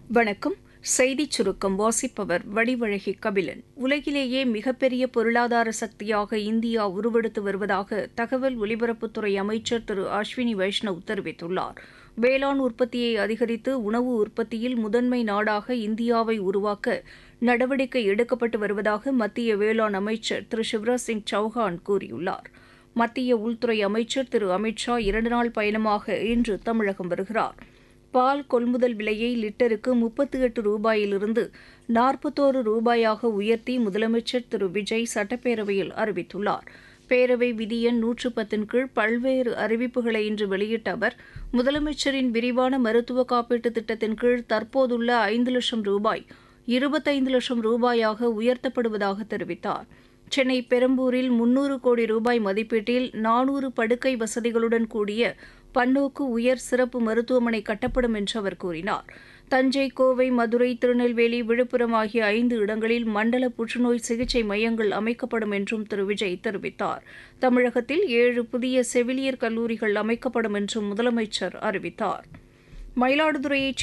வணக்கம் செய்திச் சுருக்கம் வாசிப்பவர் வடிவழகி கபிலன் உலகிலேயே மிகப்பெரிய பொருளாதார சக்தியாக இந்தியா உருவெடுத்து வருவதாக தகவல் ஒலிபரப்புத்துறை அமைச்சர் திரு அஸ்வினி வைஷ்ணவ் தெரிவித்துள்ளார் வேளாண் உற்பத்தியை அதிகரித்து உணவு உற்பத்தியில் முதன்மை நாடாக இந்தியாவை உருவாக்க நடவடிக்கை எடுக்கப்பட்டு வருவதாக மத்திய வேளாண் அமைச்சர் திரு சிவராஜ் சிங் சௌஹான் கூறியுள்ளார் மத்திய உள்துறை அமைச்சர் திரு அமித் ஷா இரண்டு நாள் பயணமாக இன்று தமிழகம் வருகிறார் பால் கொள்முதல் விலையை லிட்டருக்கு முப்பத்தி எட்டு ரூபாயிலிருந்து நாற்பத்தோரு ரூபாயாக உயர்த்தி முதலமைச்சர் திரு விஜய் சட்டப்பேரவையில் அறிவித்துள்ளார் பேரவை விதி எண் நூற்று பத்தின் கீழ் பல்வேறு அறிவிப்புகளை இன்று வெளியிட்ட அவர் முதலமைச்சரின் விரிவான மருத்துவ காப்பீட்டு திட்டத்தின் கீழ் தற்போதுள்ள ஐந்து லட்சம் ரூபாய் இருபத்தைந்து லட்சம் ரூபாயாக உயர்த்தப்படுவதாக தெரிவித்தார் சென்னை பெரம்பூரில் முன்னூறு கோடி ரூபாய் மதிப்பீட்டில் நானூறு படுக்கை வசதிகளுடன் கூடிய பன்னோக்கு உயர் சிறப்பு மருத்துவமனை கட்டப்படும் என்று அவர் கூறினார் தஞ்சை கோவை மதுரை திருநெல்வேலி விழுப்புரம் ஆகிய ஐந்து இடங்களில் மண்டல புற்றுநோய் சிகிச்சை மையங்கள் அமைக்கப்படும் என்றும் திரு விஜய் தெரிவித்தார் தமிழகத்தில் ஏழு புதிய செவிலியர் கல்லூரிகள் அமைக்கப்படும் என்றும் முதலமைச்சர் அறிவித்தார் மயிலாடுதுறையைச்